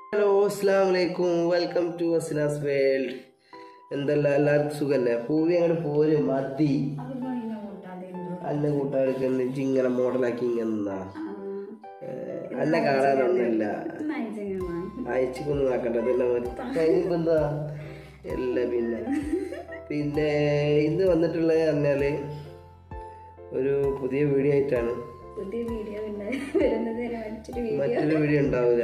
Hello അസ്സാം വലൈക്കും welcome to അസിനാസ് world എന്തെല്ലാം എല്ലാവർക്കും സുഖല്ലേ പൂവി അങ്ങോട്ട് പോരും മതി അല്ല കൂട്ടുകാർക്ക് ഇങ്ങനെ മോഡലാക്കി ഇങ്ങനെ നിന്നാ. ഏഹ്, അല്ല കാണാനൊന്നുമില്ല അയച്ചിക്കൊന്നും നോക്കട്ടെ അതല്ല കഴിഞ്ഞിപ്പോ എന്താ അല്ല പിന്നെ പിന്നെ ഇന്ന് വന്നിട്ടുള്ളത് പറഞ്ഞാല് ഒരു പുതിയ വീഡിയോ ആയിട്ടാണ് പുതിയ വീഡിയോ വരുന്നത് വരെ മറ്റൊരു വീഡിയോ മറ്റൊരു വീഡിയോ ഉണ്ടാവില്ല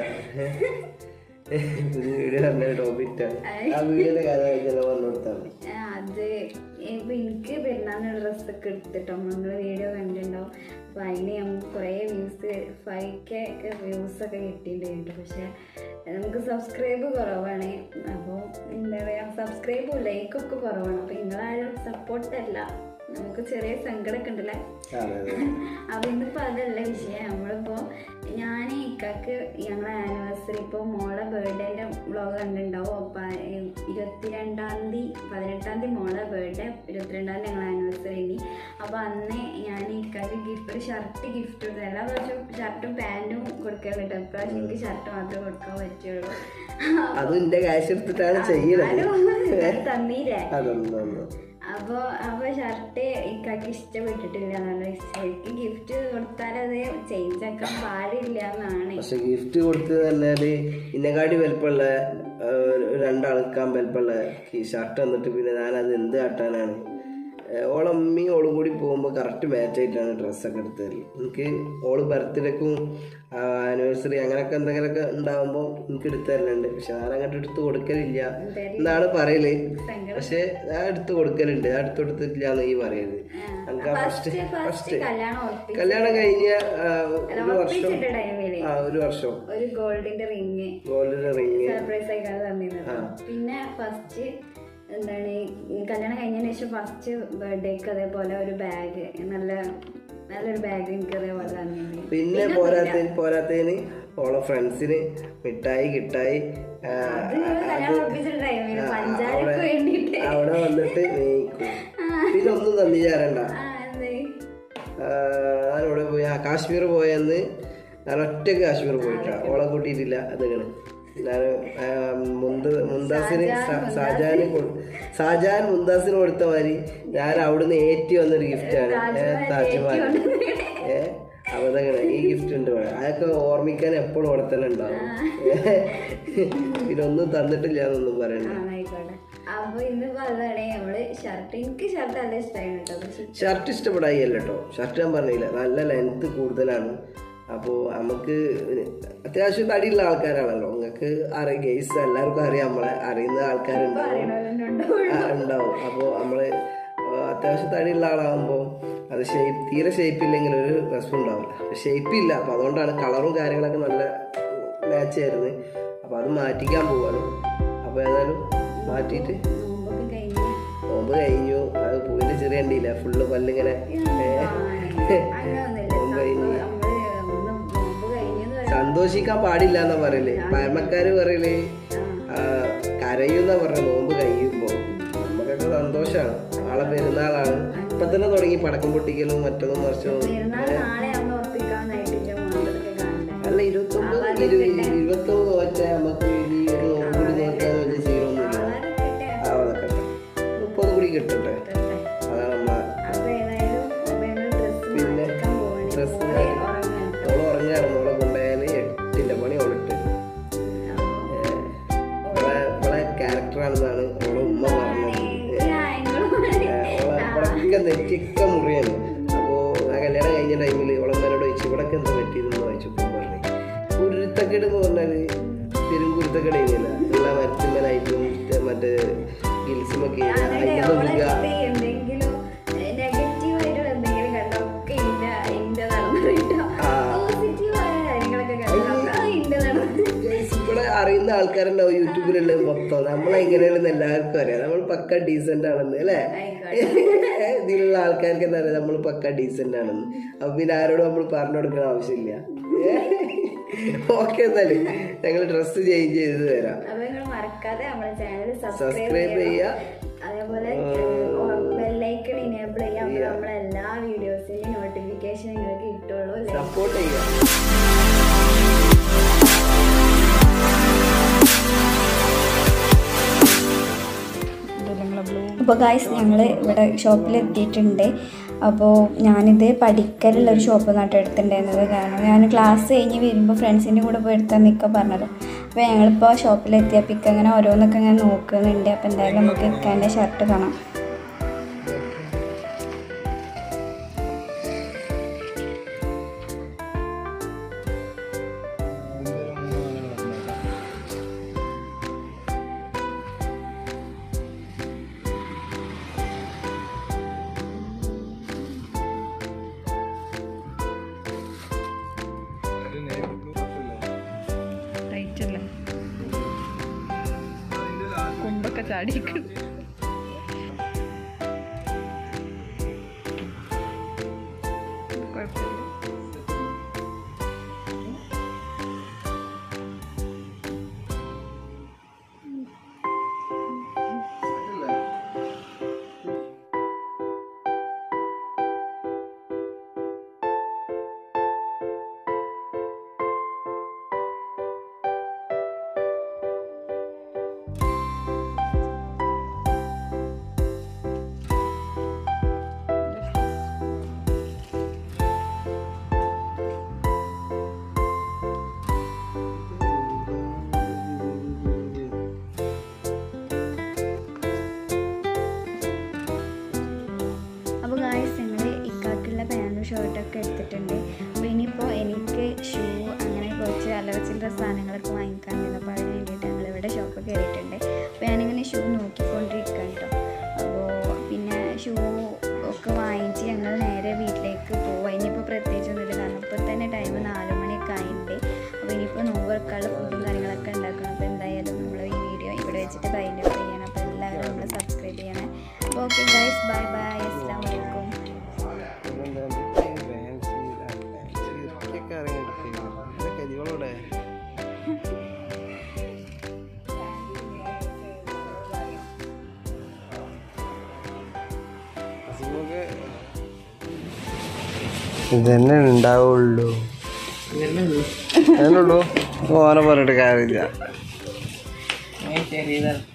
പുതിയ വീഡിയോ പറഞ്ഞ ടോപ്പിക്കാണ് ആ വീഡിയോയുടെ കാര്യം ചില പറഞ്ഞു കൊടുത്താൽ മതി ആ, അത് ഇപ്പൊ എനിക്ക് പെരുന്നാളിന് ഡ്രസ്സൊക്കെ എടുത്തിട്ടോ നമ്മള് വീഡിയോ കണ്ടിട്ടുണ്ടാവും അപ്പൊ അതിന് നമുക്ക് കുറേ വ്യൂസ് ഫൈവ് കെ വ്യൂസ് ഒക്കെ കിട്ടിയിട്ടുണ്ട് പക്ഷെ നമുക്ക് സബ്സ്ക്രൈബ് കുറവാണ് അപ്പോൾ എന്താ പറയാ സബ്സ്ക്രൈബും ലൈക്കൊക്കെ കുറവാണ് അപ്പൊ നിങ്ങളാരും സപ്പോർട്ടല്ല നമുക്ക് ചെറിയ സങ്കടമൊക്കെ ഉണ്ടല്ലേ അതെ അതെ അപ്പൊ ഇന്നിപ്പോ അതല്ല വിഷയം നമ്മളിപ്പോ ഞാൻ ഇക്കാക്ക് ഞങ്ങളെ ആനിവേഴ്സറി ഇപ്പൊ മോളെ ബർത്ത്ഡേന്റെ വ്ളോഗ് കണ്ടിട്ടുണ്ടാവും അപ്പൊ ഏഹ് ഇരുപത്തിരണ്ടാം തീയതി പതിനെട്ടാം തീയതി മോളെ ബർത്ത്ഡേ ഇരുപത്തിരണ്ടാം തീയതി ഞങ്ങളെ ആനിവേഴ്സറി ഇനി അപ്പൊ അന്ന് ഞാൻ ഇക്കാക്ക് ഗിഫ്റ്റ് ഒരു ഷർട്ട് ഗിഫ്റ്റ് കൊടുത്തു എല്ലാ പ്രാവശ്യവും ഷർട്ടും പാന്റും കൊടുക്കാറുണ്ട് ഇപ്രാവശ്യം എനിക്ക് ഷർട്ട് മാത്രമേ കൊടുക്കാൻ പറ്റുള്ളൂ അതും എന്റെ ക്യാഷ് എടുത്തിട്ടാണ് ചെയ്യണത് ആരും തന്നീരേ അതൊന്നും അപ്പോൾ അപ്പോൾ ഷർട്ട് ഇക്കാക്ക് ഇഷ്ടപ്പെട്ടിട്ടില്ല എന്നാണ് ശരിക്കും ഗിഫ്റ്റ് കൊടുത്താൽ അത് ചേഞ്ച് ആക്കാൻ പാടില്ല എന്നാണ് പക്ഷെ ഗിഫ്റ്റ് കൊടുത്ത് പറഞ്ഞാല് ഇന്നെക്കാട്ടി വലിപ്പമുള്ള ആ, ഒരു രണ്ടാൾക്കാൻ വലിപ്പമുള്ള ഷർട്ട് വന്നിട്ട് പിന്നെ ഞാനത് എന്ത് കാട്ടാനാണ് ഏ, ഓളെ അമ്മയും ഓളും കൂടി പോകുമ്പോൾ കറക്റ്റ് മാച്ച് ആയിട്ടാണ് ഡ്രസ്സൊക്കെ എടുത്തത് എനിക്ക് ഓള് ബർത്ത്ഡേക്കും ആനിവേഴ്സറി അങ്ങനെയൊക്കെ എന്തെങ്കിലുമൊക്കെ ഉണ്ടാകുമ്പോൾ എനിക്ക് എടുത്തു തരലുണ്ട് പക്ഷെ ഞാൻ അങ്ങോട്ട് എടുത്ത് കൊടുക്കലില്ല എന്നാണ് പറയല് പക്ഷെ ഞാൻ എടുത്ത് കൊടുക്കലുണ്ട് ഞാൻ എടുത്ത് കൊടുത്തിട്ടില്ല എന്ന് ഈ പറയുന്നത് എനിക്ക് ഫസ്റ്റ് ഫസ്റ്റ് കല്യാണം ഉറപ്പിച്ച കല്യാണം കഴിഞ്ഞ ആ, ഒരു വർഷം ടൈമില് ആ ഒരു വർഷം ഒരു ഗോൾഡിന്റെ റിങ് ഗോൾഡിന്റെ റിങ് സർപ്രൈസ് ആയിക്കാണ് തന്നിരുന്നത് പിന്നെ ഫസ്റ്റ് എന്താണ് ഈ കല്യാണം കഴിഞ്ഞതിന് ശേഷം ഫസ്റ്റ് ബർത്ത്ഡേക്ക് അതേപോലെ ഒരു ബാഗ് നല്ല നല്ലൊരു ബാഗ് എനിക്ക് അതേപോലെ തന്നിരുന്നു പിന്നെ പോരാത്ത പോരാത്തതിന് ഓളെ ഫ്രണ്ട്സിന് മിഠായി കിട്ടായി ആ, അത് കല്യാണം ഉറപ്പിച്ച ടൈമില് പഞ്ചാരക്ക് വേണ്ടിട്ട് അവിടെ വന്നിട്ട് മേയ്ക്കും പിന്നെ ഒന്നും തന്നിച്ചാരണ്ട ആ അതെ ഞാനിവിടെ പോയി ആ കാശ്മീർ പോയെന്ന് ഞാൻ ഒറ്റക്ക് കാശ്മീർ പോയിട്ടാ ഓളെ കൂട്ടിയിട്ടില്ല അതാണ് ഞാൻ ആ, മുന്ത മുന്താസിന് സ- ഷാജാന് കൊ- ഷാജാൻ മുന്താസിന് കൊടുത്ത മാതിരി ഞാൻ അവിടുന്ന് ഏറ്റി വന്നൊരു ഗിഫ്റ്റാണ് താജ്മഹൽ ഏ അവതങ്ങനെ ഈ ഗിഫ്റ്റ് ഉണ്ട് ഇവിടെ അതൊക്കെ ഓർമ്മിക്കാൻ എപ്പോഴും അവിടെ തന്നെ ഉണ്ടാവും പിന്നെ ഒന്നും തന്നിട്ടില്ല എന്നൊന്നും പറയണ്ട ആയിക്കോട്ടെ അപ്പൊ ഇന്നിപ്പോ അതാണ് നമ്മള് ഷർട്ട് എനിക്ക് ഷർട്ട് നല്ല ഇഷ്ടമാണ് കേട്ടോ പക്ഷെ ഷർട്ട് ഇഷ്ടപ്പെടായില്ല കേട്ടോ ഷർട്ട് ഞാൻ പറഞ്ഞില്ല നല്ല ലെങ്ത് കൂടുതലാണ് അപ്പോൾ നമുക്ക് അത്യാവശ്യം തടിയുള്ള ആൾക്കാരാണല്ലോ നിങ്ങൾക്ക് അറിയാം ഗെയ്സ് എല്ലാവർക്കും അറിയാം നമ്മളെ അറിയുന്ന ആൾക്കാരുണ്ടാവും ആ, ഉണ്ടാവും അപ്പോൾ നമ്മൾ അത്യാവശ്യം തടിയുള്ള ആളാകുമ്പോൾ അത് ഷേപ്പ് തീരെ ഷേപ്പ് ഇല്ലെങ്കിൽ ഒരു രസം ഉണ്ടാവില്ല ഷേപ്പ് ഇല്ല അപ്പോൾ അതുകൊണ്ടാണ് കളറും കാര്യങ്ങളൊക്കെ നല്ല മാച്ച് ആയിരുന്നു അപ്പോൾ അത് മാറ്റിക്കാൻ പോവാണ് അപ്പോൾ ഏതായാലും മാറ്റിയിട്ട് നോമ്പൊക്കെ കഴിഞ്ഞ് നോമ്പ് കഴിഞ്ഞു അത് പൂവിന്റെ ചെറിയ കണ്ടില്ല ഫുള്ള് പല്ലിങ്ങനെ അങ്ങനൊന്നുമില്ല നമ്മള് ഒന്ന് നോമ്പ് കഴിഞ്ഞെന്ന് പറയാം സന്തോഷിക്കാൻ പാടില്ല എന്നാ പറയല് പഴമക്കാര് പറയല് ആ, കരയുന്ന പറഞ്ഞ നോമ്പ് കഴിയുമ്പോ നമുക്കൊക്കെ സന്തോഷാണ് നാളെ പെരുന്നാളാണ് ഇപ്പൊ തന്നെ തുടങ്ങി പടക്കം പൊട്ടിക്കലും മറ്റതും മറിച്ചതും പെരുന്നാൾ നാളെ ആവുമ്പോ ഉറപ്പിക്കാന്നായിട്ട് മോണ്ടൊക്കെ കാണണ്ടേ അല്ല ഇരുപത്തൊമ്പത് ഇരു ഇരുപത്തൊമ്പത് തോറ്റ നമുക്ക് ഈ ഒരു നോമ്പ് കൂടി നോക്കാൻ വലിയ ചെയ്യൊന്നുമില്ല ആളാരൊക്കെ ആ അതൊക്കെ മുപ്പത് കൂടി കിട്ടട്ടെ അതാണ് നമ്മളെ അപ്പൊ ഏതായാലും അപ്പൊ ഞങ്ങള് ഡ്രസ്സ് പിന്നെ മാറ്റാൻ പോവാണ് ഡ്രസ്സ് മോളെ ഉറങ്ങാൻ ഓള് ഉറങ്ങായിരുന്നു ഓളെ കൊണ്ടുപോയാല് എട്ടിന്റെ പണി ഓളിട്ട് ഓളെ ഓളെ ക്യാരക്ടറാണെന്നാണ് ഓളെ ഉമ്മ പറഞ്ഞത് ഓളെ ഇവിടൊക്കെ നെറ്റിയൊക്കെ മുറിയാണ് അപ്പോ ആ കല്യാണം കഴിഞ്ഞ ടൈമിൽ ഓളമ്മനോട് ചോദിച്ചു ഇവിടൊക്കെ എന്താ പറ്റിയതെന്ന് ചോദിച്ചപ്പോൾ പറഞ്ഞു കുരുത്തക്കേട് എന്ന് പറഞ്ഞാല് പെരും കുരുത്തക്കേട് കഴിഞ്ഞില്ല എല്ലാ മരത്തിന്മേലായിട്ടും മറ്റേ ഗിൽസുമൊക്കെ അതിന്റെ മുഖ എന്തെങ്കിലും നെഗറ്റീവ് ആയിട്ടുള്ള എന്തെങ്കിലും കണ്ടോ ഒക്കെ ഇന്റെ ഇന്റെ നടന്നിട്ടോ ആ. പോസിറ്റീവ് ആയ കാര്യങ്ങളൊക്കെ കണ്ടോ ഇന്റെ നടന്നു ഇവിടെ അറിയുന്ന ആൾക്കാരുണ്ടാവും യൂട്യൂബിലുള്ള മൊത്തം നമ്മളെ എങ്ങനെയാണെന്ന് എല്ലാവർക്കും അറിയാം നമ്മൾ പക്ക ഡീസന്റ് ആണെന്ന് അല്ലേ ഏ, ഇതിലുള്ള ആൾക്കാർക്ക് എന്താ അറിയാം നമ്മൾ പക്ക ഡീസന്റ് ആണെന്ന് അപ്പൊ പിന്നെ ആരോടും നമ്മൾ പറഞ്ഞു കൊടുക്കുന്ന ആവശ്യമില്ല ഓക്കെ എന്നാല് ഞങ്ങൾ ഡ്രസ്സ് ചേഞ്ച് ചെയ്ത് തരാം അപ്പൊ നിങ്ങൾ മറക്കാതെ നമ്മുടെ ചാനൽ സബ്സ്ക്രൈബ് സബ്സ്ക്രൈബ് ചെയ്യുക അതേപോലെ ബെല്ലൈക്കൺ ഇനേബിൾ ചെയ്യാം അപ്പൊ നമ്മളെ എല്ലാ വീഡിയോസിന്റെയും നോട്ടിഫിക്കേഷൻ നിങ്ങൾക്ക് കിട്ടുള്ളൂ സപ്പോർട്ട് ചെയ്യുക അപ്പോൾ ഗായ്സ് ഞങ്ങൾ ഇവിടെ ഷോപ്പിൽ എത്തിയിട്ടുണ്ട് അപ്പോൾ ഞാനിത് പഠിക്കലുള്ള ഒരു ഷോപ്പ് നട്ട് എടുത്തിട്ടുണ്ടായിരുന്നത് കാരണം ഞാൻ ക്ലാസ് കഴിഞ്ഞ് വരുമ്പോൾ ഫ്രണ്ട്സിൻ്റെ കൂടെ പോയി എടുത്താൽ നിൽക്കാൻ പറഞ്ഞത് അപ്പോൾ ഞങ്ങളിപ്പോൾ ഷോപ്പിലെത്തിയപ്പോൾ ഇക്ക അങ്ങനെ ഓരോന്നൊക്കെ ഇങ്ങനെ നോക്കുന്നുണ്ട് അപ്പോൾ എന്തായാലും നമുക്ക് ഇക്കാൻ്റെ ഷർട്ട് കാണാം ടൈറ്റല്ലേ കുമ്പൊക്കെ ചാടിക്ക് കുഴപ്പമില്ല അപ്പോൾ ഗായ്സ് ഞങ്ങൾ ഇക്കാക്കുള്ള പാൻറ്റും ഷർട്ടൊക്കെ എടുത്തിട്ടുണ്ട് അപ്പോൾ ഇനിയിപ്പോൾ എനിക്ക് ഷൂ അങ്ങനെ കുറച്ച് അല്ലറ ചില്ലറ സാധനങ്ങളൊക്കെ വാങ്ങിക്കാനുണ്ട് അപ്പോൾ അതിന് വേണ്ടിയിട്ട് ഞങ്ങൾ ഇവിടെ ഷോപ്പ് കയറിയിട്ടുണ്ട് അപ്പോൾ ഞാനിങ്ങനെ ഷൂ നോക്കിക്കൊണ്ടിരിക്കുകയാണ് കേട്ടോ അപ്പോൾ പിന്നെ ഷൂ ഒക്കെ വാങ്ങിച്ച് ഞങ്ങൾ നേരെ വീട്ടിലേക്ക് പോവാം ഇനിയിപ്പോൾ പ്രത്യേകിച്ചൊന്നുമില്ല കാരണം ഇപ്പോൾ തന്നെ ടൈം നാല് മണിയൊക്കെ ആയിട്ടുണ്ട് അപ്പോൾ ഇനിയിപ്പോൾ നോമ്പറക്കാനുള്ള ഫുഡും കാര്യങ്ങളൊക്കെ ഉണ്ടാക്കണം അപ്പോൾ എന്തായാലും നമ്മൾ ഈ വീഡിയോ ഇവിടെ വെച്ചിട്ട് ബൈൻഡ് അപ്പ് ചെയ്യണം അപ്പോൾ എല്ലാവരും നമ്മൾ സബ്സ്ക്രൈബ് ചെയ്യണേ അപ്പോൾ ഓക്കെ ഗൈസ് ബൈ ബൈ അസ്സാം വലൈക്കും കരികളോടെ ഇതന്നെ ഉണ്ടാവുള്ളൂ അതിനുള്ളൂ ഓനെ പറഞ്ഞിട്ട് കാര്യമില്ല